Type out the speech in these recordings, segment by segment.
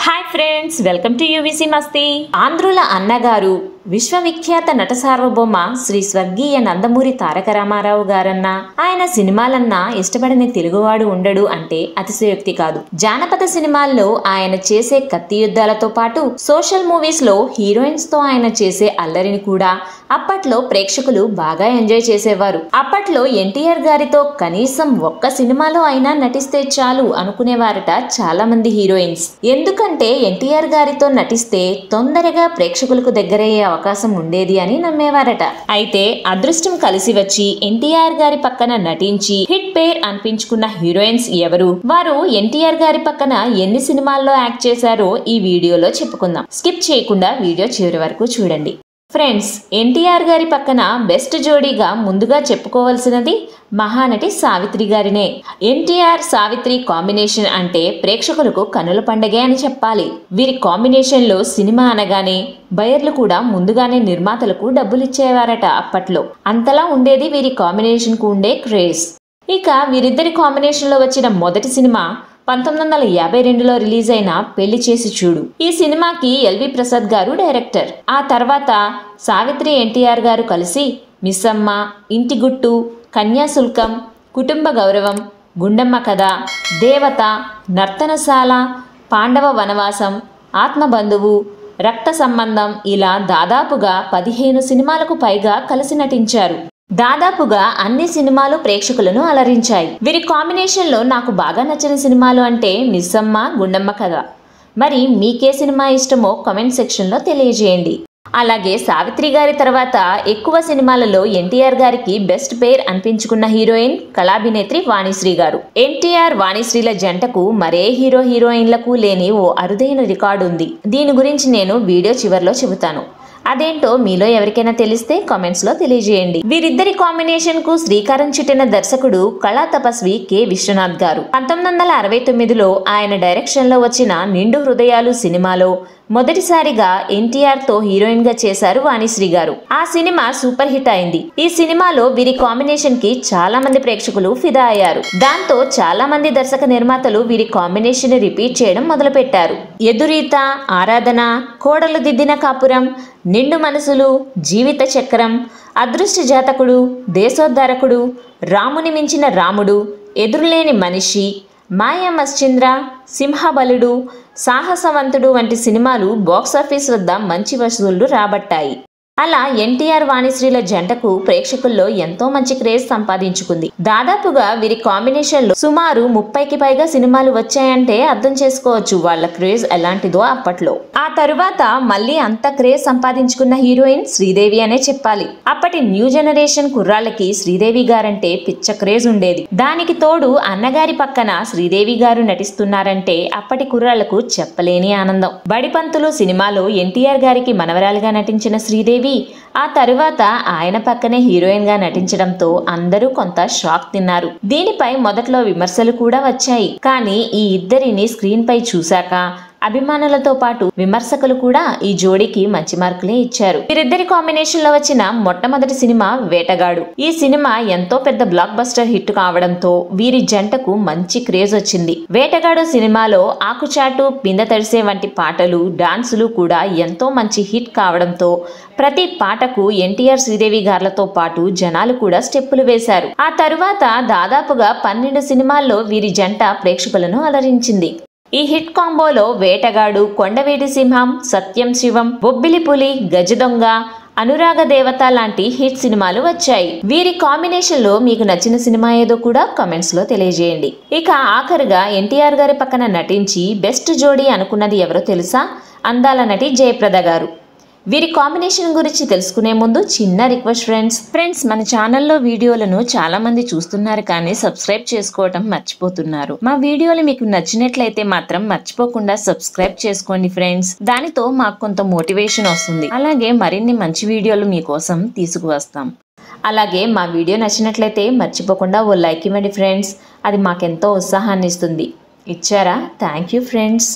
hi friends welcome to UVC మస్తీ ఆంధ్రుల అన్నగారు విశ్వవిఖ్యాత నట సార్వభౌమ శ్రీ స్వర్గీయ నందమూరి తారక రామారావు గారన్న ఆయన సినిమాలన్నా ఇష్టపడని తెలుగువాడు ఉండడు అంటే అతిశయోక్తి కాదు జానపద సినిమాల్లో ఆయన చేసే కత్తి యుద్ధాలతో పాటు సోషల్ మూవీస్ లో హీరోయిన్స్ తో ఆయన చేసే అల్లరిని కూడా అప్పట్లో ప్రేక్షకులు బాగా ఎంజాయ్ చేసేవారు అప్పట్లో ఎన్టీఆర్ గారితో కనీసం ఒక్క సినిమాలో అయినా నటిస్తే చాలు అనుకునేవారట చాలా మంది హీరోయిన్స్ ఎందుకంటే ఎన్టీఆర్ గారితో నటిస్తే తొందరగా ప్రేక్షకులకు దగ్గరయ్యే అవకాశం ఉండేది అని నమ్మేవారట అయితే అదృష్టం కలిసి వచ్చి ఎన్టీఆర్ గారి పక్కన నటించి హిట్ పేర్ అనిపించుకున్న హీరోయిన్స్ ఎవరు వారు ఎన్టీఆర్ గారి పక్కన ఎన్ని సినిమాల్లో యాక్ట్ చేశారో ఈ వీడియోలో చెప్పుకుందాం స్కిప్ చేయకుండా వీడియో చివరి వరకు చూడండి ఫ్రెండ్స్ ఎన్టీఆర్ గారి పక్కన బెస్ట్ జోడీగా ముందుగా చెప్పుకోవాల్సినది మహానటి సావిత్రి గారినే ఎన్టీఆర్ సావిత్రి కాంబినేషన్ అంటే ప్రేక్షకులకు కనుల పండగే అని చెప్పాలి వీరి కాంబినేషన్లో సినిమా అనగానే బయర్లు కూడా ముందుగానే నిర్మాతలకు డబ్బులిచ్చేవారట అప్పట్లో అంతలా ఉండేది వీరి కాంబినేషన్కు ఉండే క్రేజ్ ఇక వీరిద్దరి కాంబినేషన్లో వచ్చిన మొదటి సినిమా పంతొమ్మిది వందల యాభై రెండులో రిలీజ్ అయిన పెళ్లి చేసి చూడు ఈ సినిమాకి ఎల్వి ప్రసాద్ గారు డైరెక్టర్ ఆ తర్వాత సావిత్రి ఎన్టీఆర్ గారు కలిసి మిస్సమ్మ ఇంటి గుట్టు కన్యాశుల్కం కుటుంబ గౌరవం గుండమ్మ కథ దేవత నర్తనశాల పాండవ వనవాసం ఆత్మబంధువు రక్త సంబంధం ఇలా దాదాపుగా పదిహేను సినిమాలకు పైగా కలిసి నటించారు దాదాపుగా అన్ని సినిమాలు ప్రేక్షకులను అలరించాయి వీరి కాంబినేషన్లో నాకు బాగా నచ్చిన సినిమాలు అంటే మిస్సమ్మ గుండమ్మ కథ మరి మీకే సినిమా ఇష్టమో కామెంట్ సెక్షన్లో తెలియజేయండి అలాగే సావిత్రి గారి తర్వాత ఎక్కువ సినిమాలలో ఎన్టీఆర్ గారికి బెస్ట్ పేర్ అనిపించుకున్న హీరోయిన్ కళాభినేత్రి వాణిశ్రీ గారు ఎన్టీఆర్ వాణిశ్రీల జంటకు మరే హీరో హీరోయిన్లకు లేని ఓ అరుదైన రికార్డు ఉంది దీని గురించి నేను వీడియో చివరిలో చెబుతాను అదేంటో మీలో ఎవరికైనా తెలిస్తే కామెంట్స్ లో తెలియజేయండి వీరిద్దరి కాంబినేషన్ కు శ్రీకారం చుట్టిన దర్శకుడు కళా తపస్వి కె విశ్వనాథ్ గారు పంతొమ్మిది వందల అరవై తొమ్మిదిలో ఆయన డైరెక్షన్ లో వచ్చిన నిండు హృదయాలు సినిమాలో మొదటిసారిగా ఎన్టీఆర్ తో హీరోయిన్ గా చేశారు వాణిశ్రీ గారు ఆ సినిమా సూపర్ హిట్ అయింది ఈ సినిమాలో వీరి కాంబినేషన్ కి చాలా మంది ప్రేక్షకులు ఫిదా అయ్యారు దాంతో చాలా మంది దర్శక నిర్మాతలు వీరి కాంబినేషన్ ని రిపీట్ చేయడం మొదలుపెట్టారు ఎదురీత ఆరాధన కోడలు దిద్దిన కాపురం నిండు మనసులు జీవిత చక్రం అదృష్ట జాతకుడు దేశోద్ధారకుడు రాముని మించిన రాముడు ఎదురులేని మనిషి మాయా మశ్చంద్ర సింహబలుడు సాహసవంతుడు వంటి సినిమాలు బాక్సాఫీస్ వద్ద మంచి వసూళ్లు రాబట్టాయి అలా ఎన్టీఆర్ వాణిశ్రీల జంటకు ప్రేక్షకుల్లో ఎంతో మంచి క్రేజ్ సంపాదించుకుంది దాదాపుగా వీరి కాంబినేషన్ లో సుమారు ముప్పైకి పైగా సినిమాలు వచ్చాయంటే అర్థం చేసుకోవచ్చు వాళ్ళ క్రేజ్ ఎలాంటిదో అప్పట్లో ఆ తరువాత మళ్ళీ అంత క్రేజ్ సంపాదించుకున్న హీరోయిన్ శ్రీదేవి అనే చెప్పాలి అప్పటి న్యూ జనరేషన్ కుర్రాళ్ళకి శ్రీదేవి గారంటే పిచ్చ క్రేజ్ ఉండేది దానికి తోడు అన్నగారి పక్కన శ్రీదేవి గారు నటిస్తున్నారంటే అప్పటి కుర్రాళ్లకు చెప్పలేని ఆనందం బడిపంతులు సినిమాలో ఎన్టీఆర్ గారికి మనవరాలుగా నటించిన శ్రీదేవి ఆ తరువాత ఆయన పక్కనే హీరోయిన్ గా నటించడంతో అందరూ కొంత షాక్ తిన్నారు దీనిపై మొదట్లో విమర్శలు కూడా వచ్చాయి కానీ ఈ ఇద్దరిని స్క్రీన్ పై చూశాక అభిమానులతో పాటు విమర్శకులు కూడా ఈ జోడీకి మంచి మార్కులే ఇచ్చారు వీరిద్దరి కాంబినేషన్ లో వచ్చిన మొట్టమొదటి సినిమా వేటగాడు ఈ సినిమా ఎంతో పెద్ద బ్లాక్ బస్టర్ హిట్ కావడంతో వీరి జంటకు మంచి క్రేజ్ వచ్చింది వేటగాడు సినిమాలో ఆకుచాటు పింద తడిసే వంటి పాటలు డాన్సులు కూడా ఎంతో మంచి హిట్ కావడంతో ప్రతి పాటకు ఎన్టీఆర్ శ్రీదేవి గార్లతో పాటు జనాలు కూడా స్టెప్పులు వేశారు ఆ తరువాత దాదాపుగా పన్నెండు సినిమాల్లో వీరి జంట ప్రేక్షకులను అలరించింది ఈ హిట్ కాంబోలో వేటగాడు కొండవీటి సింహం సత్యం శివం బొబ్బిలి పులి గజదొంగ అనురాగ దేవత లాంటి హిట్ సినిమాలు వచ్చాయి వీరి కాంబినేషన్ లో మీకు నచ్చిన సినిమా ఏదో కూడా కమెంట్స్ లో తెలియజేయండి ఇక ఆఖరుగా ఎన్టీఆర్ గారి పక్కన నటించి బెస్ట్ జోడీ అనుకున్నది ఎవరో తెలుసా అందాల నటి జయప్రద గారు వీరి కాంబినేషన్ గురించి తెలుసుకునే ముందు చిన్న రిక్వెస్ట్ ఫ్రెండ్స్ ఫ్రెండ్స్ మన ఛానల్లో వీడియోలను చాలా మంది చూస్తున్నారు కానీ సబ్స్క్రైబ్ చేసుకోవటం మర్చిపోతున్నారు మా వీడియోలు మీకు నచ్చినట్లయితే మాత్రం మర్చిపోకుండా సబ్స్క్రైబ్ చేసుకోండి ఫ్రెండ్స్ దానితో మాకు కొంత మోటివేషన్ వస్తుంది అలాగే మరిన్ని మంచి వీడియోలు మీకోసం తీసుకువస్తాం అలాగే మా వీడియో నచ్చినట్లయితే మర్చిపోకుండా ఓ లైక్ ఇవ్వండి ఫ్రెండ్స్ అది మాకెంతో ఉత్సాహాన్ని ఇస్తుంది ఇచ్చారా thank you friends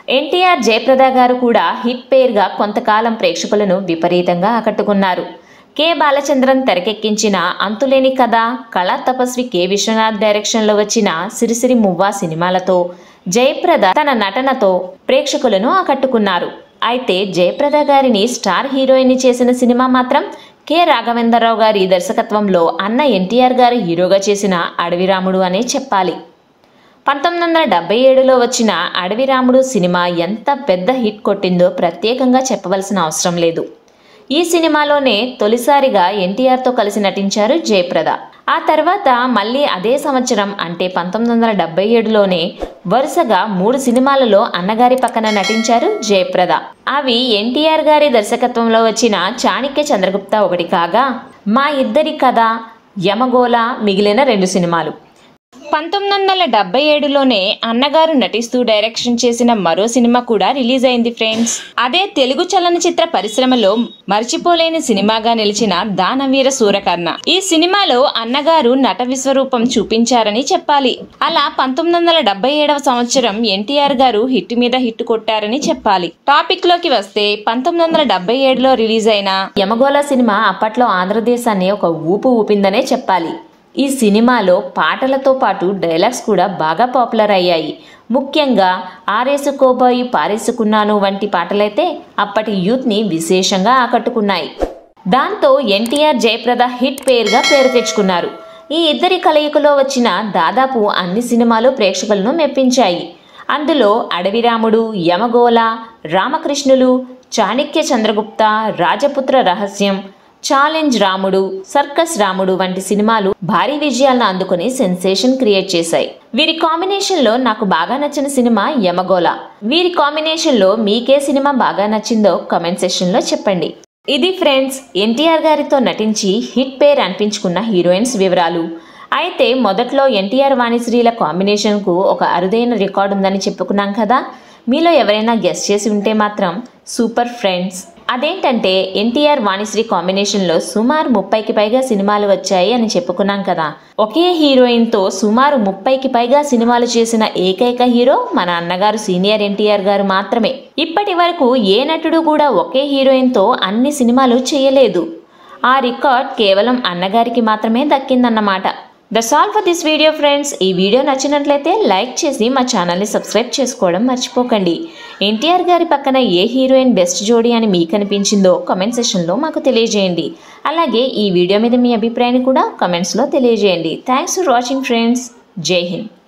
NTR Jayaprada గారు కూడా హిట్ పేర్గా కొంతకాలం ప్రేక్షకులను విపరీతంగా ఆకట్టుకున్నారు కె బాలచంద్రన్ తెరకెక్కించిన అంతులేని కథ కళా తపస్వి కె విశ్వనాథ్ డైరెక్షన్లో వచ్చిన సిరిసిరి మువ్వా సినిమాలతో జయప్రద తన నటనతో ప్రేక్షకులను ఆకట్టుకున్నారు అయితే జయప్రద గారిని స్టార్ హీరోయిన్ చేసిన సినిమా మాత్రం కె రాఘవేంద్రరావు గారి దర్శకత్వంలో అన్న ఎన్టీఆర్ గారు హీరోగా చేసిన అడవిరాముడు అనే చెప్పాలి పంతొమ్మిది వందల డెబ్బై ఏడులో వచ్చిన అడవిరాముడు సినిమా ఎంత పెద్ద హిట్ కొట్టిందో ప్రత్యేకంగా చెప్పవలసిన అవసరం లేదు ఈ సినిమాలోనే తొలిసారిగా ఎన్టీఆర్తో కలిసి నటించారు జయప్రద ఆ తర్వాత మళ్ళీ అదే సంవత్సరం అంటే పంతొమ్మిది వందల డెబ్బై ఏడులోనే వరుసగా మూడు సినిమాలలో అన్నగారి పక్కన నటించారు జయప్రద అవి ఎన్టీఆర్ గారి దర్శకత్వంలో వచ్చిన చాణక్య చంద్రగుప్త ఒకటి కాగా మా ఇద్దరి కథ యమగోళ మిగిలిన రెండు సినిమాలు పంతొమ్మిది వందల డెబ్బై ఏడులోనే అన్నగారు నటిస్తూ డైరెక్షన్ చేసిన మరో సినిమా కూడా రిలీజ్ అయింది ఫ్రెండ్స్ అదే తెలుగు చలనచిత్ర పరిశ్రమలో మర్చిపోలేని సినిమాగా నిలిచిన దానవీర సూరకర్ణ ఈ సినిమాలో అన్నగారు నట విశ్వరూపం చూపించారని చెప్పాలి అలా పంతొమ్మిది వందల డెబ్బై ఏడవ సంవత్సరం ఎన్టీఆర్ గారు హిట్ మీద హిట్ కొట్టారని చెప్పాలి టాపిక్ లోకి వస్తే పంతొమ్మిది వందల డెబ్బై ఏడులో రిలీజ్ అయిన యమగోళ సినిమా అప్పట్లో ఆంధ్రదేశాన్ని ఒక ఊపు ఊపిందనే చెప్పాలి ఈ సినిమాలో పాటలతో పాటు డైలాగ్స్ కూడా బాగా పాపులర్ అయ్యాయి ముఖ్యంగా ఆరేసుకోబోయి పారేసుకున్నాను వంటి పాటలైతే అప్పటి యూత్ని విశేషంగా ఆకట్టుకున్నాయి దాంతో ఎన్టీఆర్ జయప్రద హిట్ పేరుగా పేరు తెచ్చుకున్నారు ఈ ఇద్దరి కలయికలో వచ్చిన దాదాపు అన్ని సినిమాలు ప్రేక్షకులను మెప్పించాయి అందులో అడవిరాముడు యమగోళ రామకృష్ణులు చాణక్య చంద్రగుప్త రాజపుత్ర రహస్యం ఛాలెంజ్ రాముడు సర్కస్ రాముడు వంటి సినిమాలు భారీ విజయాలను అందుకుని సెన్సేషన్ క్రియేట్ చేశాయి వీరి కాంబినేషన్లో నాకు బాగా నచ్చిన సినిమా యమగోళ వీరి కాంబినేషన్లో మీకే సినిమా బాగా నచ్చిందో కామెంట్ సెషన్లో చెప్పండి ఇది ఫ్రెండ్స్ ఎన్టీఆర్ గారితో నటించి హిట్ పేర్ అనిపించుకున్న హీరోయిన్స్ వివరాలు అయితే మొదట్లో ఎన్టీఆర్ వాణిశ్రీల కాంబినేషన్కు ఒక అరుదైన రికార్డు ఉందని చెప్పుకున్నాం కదా మీలో ఎవరైనా గెస్ట్ చేసి ఉంటే మాత్రం సూపర్ ఫ్రెండ్స్ అదేంటంటే ఎన్టీఆర్ వాణిశ్రీ కాంబినేషన్లో సుమారు ముప్పైకి పైగా సినిమాలు వచ్చాయి అని చెప్పుకున్నాం కదా ఒకే హీరోయిన్తో సుమారు ముప్పైకి పైగా సినిమాలు చేసిన ఏకైక హీరో మన అన్నగారు సీనియర్ ఎన్టీఆర్ గారు మాత్రమే ఇప్పటి వరకు ఏ నటుడు కూడా ఒకే హీరోయిన్తో అన్ని సినిమాలు చేయలేదు ఆ రికార్డ్ కేవలం అన్నగారికి మాత్రమే దక్కిందన్నమాట that's all for this video friends ఈ వీడియో నచ్చినట్లయితే లైక్ చేసి మా ఛానల్ని సబ్స్క్రైబ్ చేసుకోవడం మర్చిపోకండి ఎన్టీఆర్ గారి పక్కన ఏ హీరోయిన్ బెస్ట్ జోడీ అని మీకు అనిపించిందో కమెంట్ సెషన్లో మాకు తెలియజేయండి అలాగే ఈ వీడియో మీద మీ అభిప్రాయాన్ని కూడా కమెంట్స్లో తెలియజేయండి థ్యాంక్స్ ఫర్ వాచింగ్ ఫ్రెండ్స్ జై హింద్